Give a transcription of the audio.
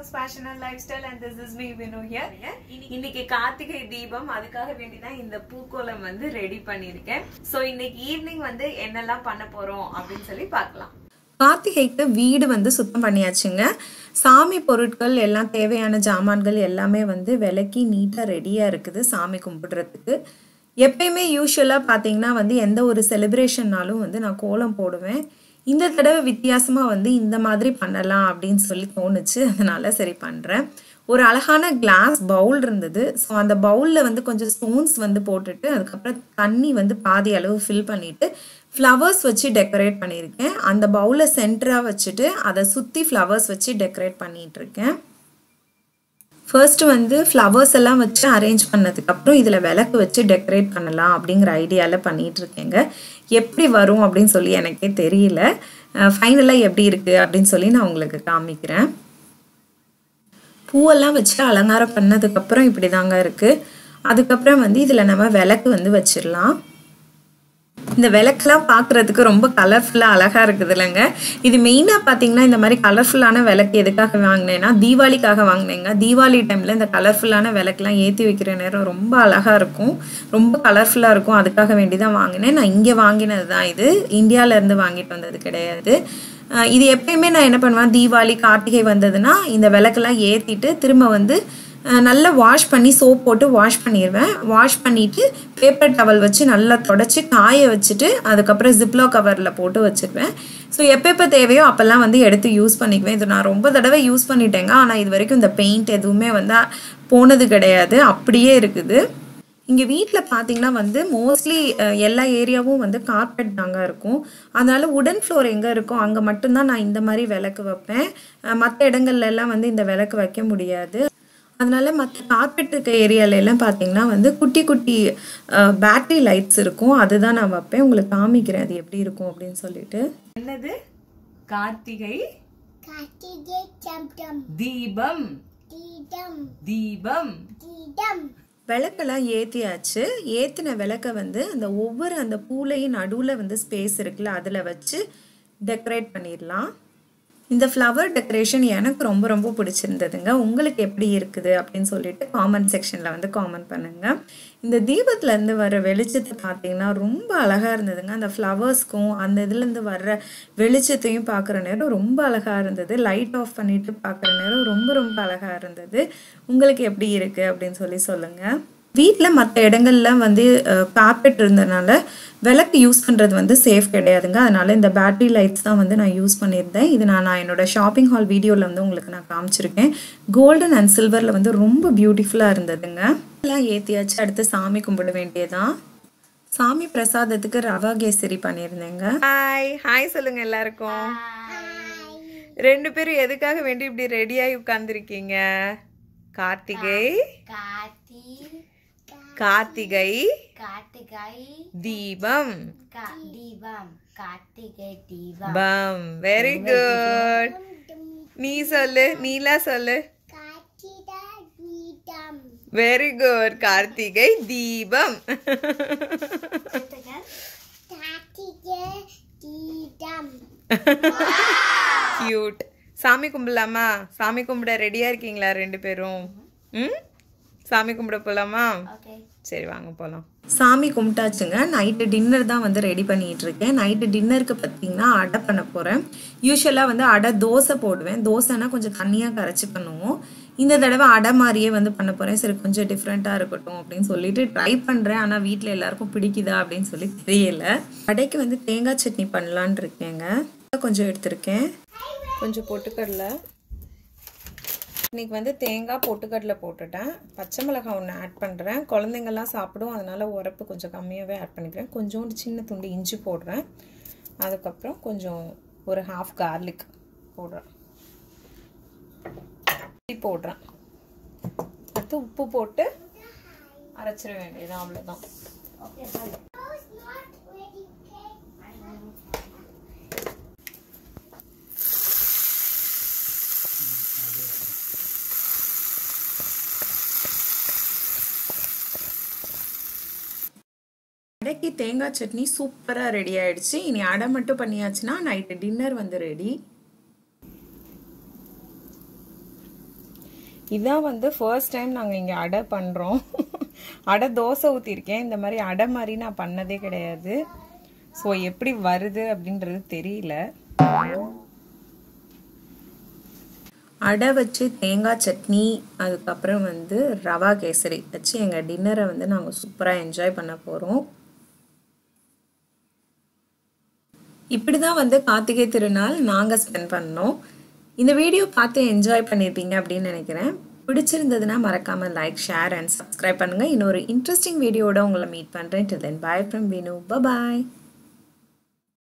Vino's fashion and lifestyle and this is me Vino here இன்னைக்கு கார்த்திகை தீபம் அதுக்காக வேண்டிதான் இந்த பூக்கோலம் வந்து ரெடி பண்ணிருக்கேன் சோ இன்னைக்கு ஈவினிங் வந்து என்னெல்லாம் பண்ண போறோம் அப்படின்னு சொல்லி பார்க்கலாம் கார்த்திகைக்கு வீடு வந்து சுத்தம் பண்ணியாச்சுங்க சாமி பொருட்கள் எல்லாம் தேவையான ஜாமான்கள் எல்லாமே வந்து விலக்கி நீட்டாக ரெடியாக இருக்குது சாமி கும்பிடுறதுக்கு எப்பயுமே யூஸ்வலாக பார்த்தீங்கன்னா வந்து எந்த ஒரு செலிப்ரேஷன்னாலும் வந்து நான் கோலம் போடுவேன் இந்த தடவை வித்தியாசமாக வந்து இந்த மாதிரி பண்ணலாம் அப்படின்னு சொல்லி தோணுச்சு அதனால சரி பண்ணுறேன் ஒரு அழகான கிளாஸ் பவுல் இருந்தது ஸோ அந்த பவுலில் வந்து கொஞ்சம் ஸ்டோன்ஸ் வந்து போட்டுட்டு அதுக்கப்புறம் தண்ணி வந்து பாதி அளவு ஃபில் பண்ணிவிட்டு ஃப்ளவர்ஸ் வச்சு டெக்கரேட் பண்ணியிருக்கேன் அந்த பவுலை சென்டராக வச்சுட்டு அதை சுற்றி ஃப்ளவர்ஸ் வச்சு டெக்கரேட் பண்ணிகிட்டு இருக்கேன் ஃபர்ஸ்ட் வந்து ஃப்ளவர்ஸ் எல்லாம் வச்சு அரேஞ்ச் பண்ணதுக்கப்புறம் இதில் விளக்கு வச்சு டெக்கரேட் பண்ணலாம் அப்படிங்கிற ஐடியாவில் பண்ணிகிட்டு இருக்கேங்க எப்படி வரும் அப்படின்னு சொல்லி எனக்கே தெரியல ஃபைனலாக எப்படி இருக்குது அப்படின்னு சொல்லி நான் உங்களுக்கு காமிக்கிறேன் பூவெல்லாம் வச்சு அலங்காரம் பண்ணதுக்கப்புறம் இப்படி தாங்க இருக்குது அதுக்கப்புறம் வந்து இதில் நம்ம விளக்கு வந்து வச்சிடலாம் இந்த விளக்குலாம் பார்க்குறதுக்கு ரொம்ப கலர்ஃபுல்லாக அழகாக இருக்குது இல்லைங்க இது மெயினாக பார்த்தீங்கன்னா இந்த மாதிரி கலர்ஃபுல்லான விளக்கு எதுக்காக வாங்கினேன்னா தீபாவளிக்காக வாங்கினேங்க தீபாவளி டைமில் இந்த கலர்ஃபுல்லான விளக்குலாம் ஏற்றி வைக்கிற நேரம் ரொம்ப அழகாக இருக்கும் ரொம்ப கலர்ஃபுல்லாக இருக்கும் அதுக்காக வேண்டி தான் வாங்கினேன் நான் இங்கே வாங்கினது தான் இது இந்தியாவிலேருந்து வாங்கிட்டு வந்தது கிடையாது இது எப்பயுமே நான் என்ன பண்ணுவேன் தீபாவளி கார்த்திகை வந்ததுன்னா இந்த விளக்கெல்லாம் ஏற்றிட்டு திரும்ப வந்து நல்லா வாஷ் பண்ணி சோப் போட்டு வாஷ் பண்ணிடுவேன் வாஷ் பண்ணிவிட்டு பேப்பர் டவல் வச்சு நல்லா தொடச்சி காய வச்சுட்டு அதுக்கப்புறம் ஜிப்லோ கவரில் போட்டு வச்சுருவேன் ஸோ எப்பப்போ தேவையோ அப்போல்லாம் வந்து எடுத்து யூஸ் பண்ணிக்குவேன் இது நான் ரொம்ப தடவை யூஸ் பண்ணிட்டேங்க ஆனால் இது வரைக்கும் இந்த பெயிண்ட் எதுவுமே வந்து போனது கிடையாது அப்படியே இருக்குது இங்கே வீட்டில் பார்த்தீங்கன்னா வந்து மோஸ்ட்லி எல்லா ஏரியாவும் வந்து கார்பெட் தாங்க இருக்கும் அதனால உடன் ஃப்ளோர் எங்கே இருக்கோ அங்கே மட்டும்தான் நான் இந்த மாதிரி விளக்கு வைப்பேன் மற்ற இடங்கள்ல எல்லாம் வந்து இந்த விளக்கு வைக்க முடியாது அதனால மற்ற கார்பெட் இருக்க ஏரியால எல்லாம் பார்த்தீங்கன்னா வந்து குட்டி குட்டி பேட்டரி லைட்ஸ் இருக்கும் அதுதான் நான் வைப்பேன் உங்களுக்கு காமிக்கிறேன் அது எப்படி இருக்கும் அப்படின்னு சொல்லிட்டு என்னது கார்த்திகை கார்த்திகை சப்தம் தீபம் தீடம் தீபம் தீடம் விளக்கெல்லாம் ஏற்றியாச்சு ஏற்றின விளக்கை வந்து அந்த ஒவ்வொரு அந்த பூலையும் நடுவில் வந்து ஸ்பேஸ் இருக்குல்ல அதில் வச்சு டெக்கரேட் பண்ணிடலாம் இந்த ஃப்ளவர் டெக்கரேஷன் எனக்கு ரொம்ப ரொம்ப பிடிச்சிருந்ததுங்க உங்களுக்கு எப்படி இருக்குது அப்படின்னு சொல்லிட்டு காமெண்ட் செக்ஷனில் வந்து காமெண்ட் பண்ணுங்கள் இந்த தீபத்துலேருந்து வர வெளிச்சத்தை பார்த்தீங்கன்னா ரொம்ப அழகாக இருந்ததுங்க அந்த ஃப்ளவர்ஸ்க்கும் அந்த இதுலேருந்து வர்ற வெளிச்சத்தையும் பார்க்குற நேரம் ரொம்ப அழகாக இருந்தது லைட் ஆஃப் பண்ணிவிட்டு பார்க்குற நேரம் ரொம்ப ரொம்ப அழகாக இருந்தது உங்களுக்கு எப்படி இருக்குது அப்படின்னு சொல்லி சொல்லுங்கள் வீட்டில் மற்ற இடங்கள்ல வந்து கார்பெட் இருந்ததுனால விளக்கு யூஸ் பண்ணுறது வந்து சேஃப் கிடையாதுங்க அதனால இந்த பேட்டரி லைட்ஸ் தான் வந்து நான் யூஸ் பண்ணியிருந்தேன் இது நான் நான் என்னோட ஷாப்பிங் ஹால் வீடியோவில் வந்து உங்களுக்கு நான் காமிச்சிருக்கேன் கோல்டன் அண்ட் சில்வரில் வந்து ரொம்ப பியூட்டிஃபுல்லாக இருந்ததுங்க எல்லாம் ஏற்றியாச்சு அடுத்து சாமி கும்பிட வேண்டியதான் சாமி பிரசாதத்துக்கு ரவா கேசரி பண்ணியிருந்தேங்க ஹாய் ஹாய் சொல்லுங்க எல்லாருக்கும் ரெண்டு பேரும் எதுக்காக வேண்டி இப்படி ரெடியாகி உட்கார்ந்துருக்கீங்க கார்த்திகை கார்த்தி கார்த்திகை கார்த்திகை தீபம் கா- தீபம் கார்த்திகை தீபம் பம் வெரி குட் நீ சொல்லு நீலா சொல்லு கார்த்திகை தீபம் வெரி குட் கார்த்திகை தீபம் கார்த்திகை தீபம் கியூட் சாமி கும்பிடலாமா சாமி கும்பிட ரெடியா இருக்கீங்களா ரெண்டு பேரும் ம் சாமி கும்பிட போலாமா ஓகே சரி வாங்க போலாம் சாமி கும்பிட்டாச்சுங்க நைட்டு டின்னர் தான் வந்து ரெடி பண்ணிட்டு இருக்கேன் நைட்டு டின்னருக்கு பார்த்தீங்கன்னா அடை பண்ண போகிறேன் யூஸ்வலாக வந்து அடை தோசை போடுவேன் தோசைனா கொஞ்சம் தண்ணியாக கரைச்சி பண்ணுவோம் இந்த தடவை அடை மாதிரியே வந்து பண்ண போகிறேன் சரி கொஞ்சம் டிஃப்ரெண்ட்டாக இருக்கட்டும் அப்படின்னு சொல்லிட்டு ட்ரை பண்ணுறேன் ஆனால் வீட்டில் எல்லாருக்கும் பிடிக்குதா அப்படின்னு சொல்லி தெரியல அடைக்கு வந்து தேங்காய் சட்னி பண்ணலான் இருக்கேங்க கொஞ்சம் எடுத்திருக்கேன் கொஞ்சம் பொட்டுக்கடலை இன்னைக்கு வந்து தேங்காய் பொட்டுக்கடலை போட்டுட்டேன் பச்சை மிளகாய் ஒன்று ஆட் பண்ணுறேன் குழந்தைங்கள்லாம் சாப்பிடும் அதனால் உரப்பு கொஞ்சம் கம்மியாகவே ஆட் பண்ணிக்கிறேன் கொஞ்சோண்டு சின்ன துண்டு இஞ்சி போடுறேன் அதுக்கப்புறம் கொஞ்சம் ஒரு ஹாஃப் கார்லிக் போடுறேன் இஞ்சி போடுறேன் அடுத்து உப்பு போட்டு அரைச்சிட வேண்டியது அவ்வளோதான் அடைக்கு தேங்காய் சட்னி சூப்பராக ரெடி ஆயிடுச்சு இனி அடை மட்டும் பண்ணியாச்சுன்னா நைட்டு டின்னர் வந்து ரெடி இதான் வந்து ஃபர்ஸ்ட் டைம் நாங்கள் இங்கே அடை பண்ணுறோம் அடை தோசை ஊற்றிருக்கேன் இந்த மாதிரி அடை மாதிரி நான் பண்ணதே கிடையாது ஸோ எப்படி வருது அப்படின்றது தெரியல அடை வச்சு தேங்காய் சட்னி அதுக்கப்புறம் வந்து ரவா கேசரி வச்சு எங்கள் டின்னரை வந்து நாங்கள் சூப்பராக என்ஜாய் பண்ண போகிறோம் இப்படி தான் வந்து கார்த்திகை திருநாள் நாங்கள் ஸ்பெண்ட் பண்ணோம் இந்த வீடியோ பார்த்து என்ஜாய் பண்ணியிருப்பீங்க அப்படின்னு நினைக்கிறேன் பிடிச்சிருந்ததுன்னா மறக்காமல் லைக் ஷேர் அண்ட் சப்ஸ்கிரைப் பண்ணுங்கள் இன்னொரு இன்ட்ரெஸ்டிங் வீடியோட உங்களை மீட் பண்ணுறேன் டில் தென் பாய் ஃப்ரம் வினு பாய்